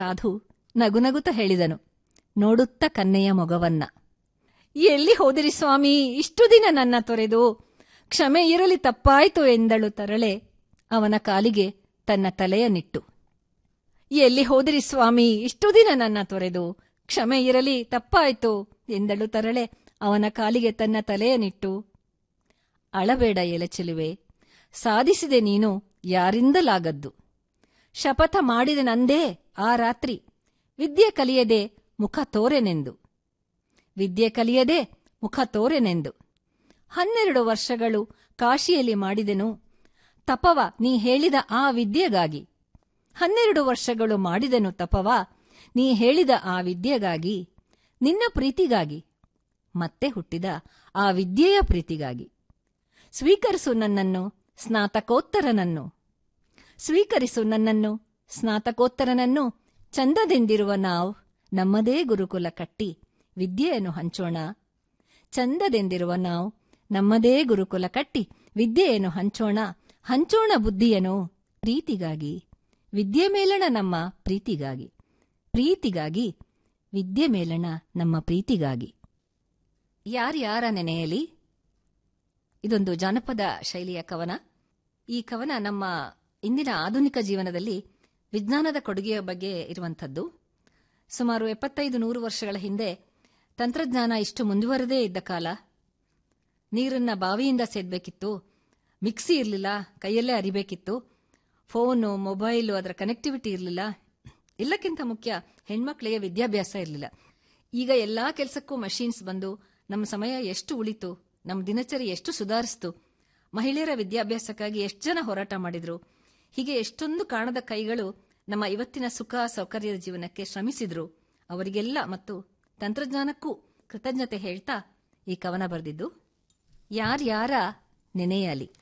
ಸಾಧು ನಗುನಗುತ್ತ ಹೇಳಿದನು ನೋಡುತ್ತ ಕನ್ನೆಯ ಮೊಗವನ್ನ ಎಲ್ಲಿ ಹೋದಿರಿ ಸ್ವಾಮಿ ಇಷ್ಟು ದಿನ ನನ್ನ ತೊರೆದು ಕ್ಷಮೆ ಇರಲಿ ತಪ್ಪಾಯ್ತು ಎಂದಳು ತರಳೆ ಅವನ ಕಾಲಿಗೆ ತನ್ನ ತಲೆಯ ನಿಟ್ಟು ಎಲ್ಲಿ ಹೋದಿರಿ ಸ್ವಾಮಿ ಇಷ್ಟು ದಿನ ನನ್ನ ತೊರೆದು ಕ್ಷಮೆ ಇರಲಿ ತಪ್ಪಾಯ್ತು ಎಂದಳು ತರಳೆ ಅವನ ಕಾಲಿಗೆ ತನ್ನ ತಲೆಯ ನಿಟ್ಟು ಅಳಬೇಡ ಎಲೆಚೆಲುವೆ ಸಾಧಿಸಿದೆ ನೀನು ಯಾರಿಂದಲಾಗದ್ದು ಶಪಥ ಮಾಡಿದೆ ನಂದೇ ಆ ರಾತ್ರಿ ವಿದ್ಯೆ ಕಲಿಯದೆ ಮುಖ ತೋರೆನೆಂದು ವಿದ್ಯೆ ಕಲಿಯದೆ ಮುಖ ತೋರೆನೆಂದು ಹನ್ನೆರಡು ವರ್ಷಗಳು ಕಾಶಿಯಲ್ಲಿ ಮಾಡಿದೆನು ತಪವ ನೀ ಹೇಳಿದ ಆ ವಿದ್ಯೆಗಾಗಿ ಹನ್ನೆರಡು ವರ್ಷಗಳು ಮಾಡಿದೆನು ತಪವ ನೀ ಹೇಳಿದ ಆ ವಿದ್ಯೆಗಾಗಿ ನಿನ್ನ ಪ್ರೀತಿಗಾಗಿ ಮತ್ತೆ ಹುಟ್ಟಿದ ಆ ವಿದ್ಯೆಯ ಪ್ರೀತಿಗಾಗಿ ಸ್ವೀಕರಿಸು ನನ್ನನ್ನು ಸ್ನಾತಕೋತ್ತರನನ್ನು ಸ್ವೀಕರಿಸು ನನ್ನನ್ನು ಸ್ನಾತಕೋತ್ತರನನ್ನು ಚಂದದೆಂದಿರುವ ನಾವು ನಮ್ಮದೇ ಗುರುಕುಲ ಕಟ್ಟಿ ವಿದ್ಯೆಯನ್ನು ಹಂಚೋಣ ಚಂದದೆಂದಿರುವ ನಾವು ನಮ್ಮದೇ ಗುರುಕುಲ ಕಟ್ಟಿ ವಿದ್ಯೆಯನ್ನು ಹಂಚೋಣ ಹಂಚೋಣ ಬುದ್ಧಿಯನು ಪ್ರೀತಿಗಾಗಿ ವಿದ್ಯೆ ಮೇಲಣ ನಮ್ಮ ಪ್ರೀತಿಗಾಗಿ ಪ್ರೀತಿಗಾಗಿ ವಿದ್ಯೆ ಮೇಲಣ ನಮ್ಮ ಪ್ರೀತಿಗಾಗಿ ಯಾರ್ಯಾರ ನೆನೆಯಲಿ ಇದೊಂದು ಜಾನಪದ ಶೈಲಿಯ ಕವನ ಈ ಕವನ ನಮ್ಮ ಇಂದಿನ ಆಧುನಿಕ ಜೀವನದಲ್ಲಿ ವಿಜ್ಞಾನದ ಕೊಡುಗೆಯ ಬಗ್ಗೆ ಇರುವಂಥದ್ದು ಸುಮಾರು ಎಪ್ಪತ್ತೈದು ನೂರು ವರ್ಷಗಳ ಹಿಂದೆ ತಂತ್ರಜ್ಞಾನ ಇಷ್ಟು ಮುಂದುವರೆದೇ ಇದ್ದ ಕಾಲ ನೀರನ್ನ ಬಾವಿಯಿಂದ ಸೇದಬೇಕಿತ್ತು ಮಿಕ್ಸಿ ಇರಲಿಲ್ಲ ಕೈಯಲ್ಲೇ ಅರಿಬೇಕಿತ್ತು ಫೋನು ಮೊಬೈಲು ಅದರ ಕನೆಕ್ಟಿವಿಟಿ ಇರಲಿಲ್ಲ ಎಲ್ಲಕ್ಕಿಂತ ಮುಖ್ಯ ಹೆಣ್ಮಕ್ಳಿಗೆ ವಿದ್ಯಾಭ್ಯಾಸ ಇರಲಿಲ್ಲ ಈಗ ಎಲ್ಲಾ ಕೆಲಸಕ್ಕೂ ಮಷೀನ್ಸ್ ಬಂದು ನಮ್ಮ ಸಮಯ ಎಷ್ಟು ಉಳಿತು ನಮ್ಮ ದಿನಚರಿ ಎಷ್ಟು ಸುಧಾರಿಸ್ತು ಮಹಿಳೆಯರ ವಿದ್ಯಾಭ್ಯಾಸಕ್ಕಾಗಿ ಎಷ್ಟು ಜನ ಹೋರಾಟ ಮಾಡಿದ್ರು ಹೀಗೆ ಎಷ್ಟೊಂದು ಕಾಣದ ಕೈಗಳು ನಮ್ಮ ಇವತ್ತಿನ ಸುಖ ಸೌಕರ್ಯದ ಜೀವನಕ್ಕೆ ಶ್ರಮಿಸಿದ್ರು ಅವರಿಗೆಲ್ಲ ಮತ್ತು ತಂತ್ರಜ್ಞಾನಕ್ಕೂ ಕೃತಜ್ಞತೆ ಹೇಳ್ತಾ ಈ ಕವನ ಬರೆದಿದ್ದು ಯಾರ್ಯಾರ ನೆನೆಯಲಿ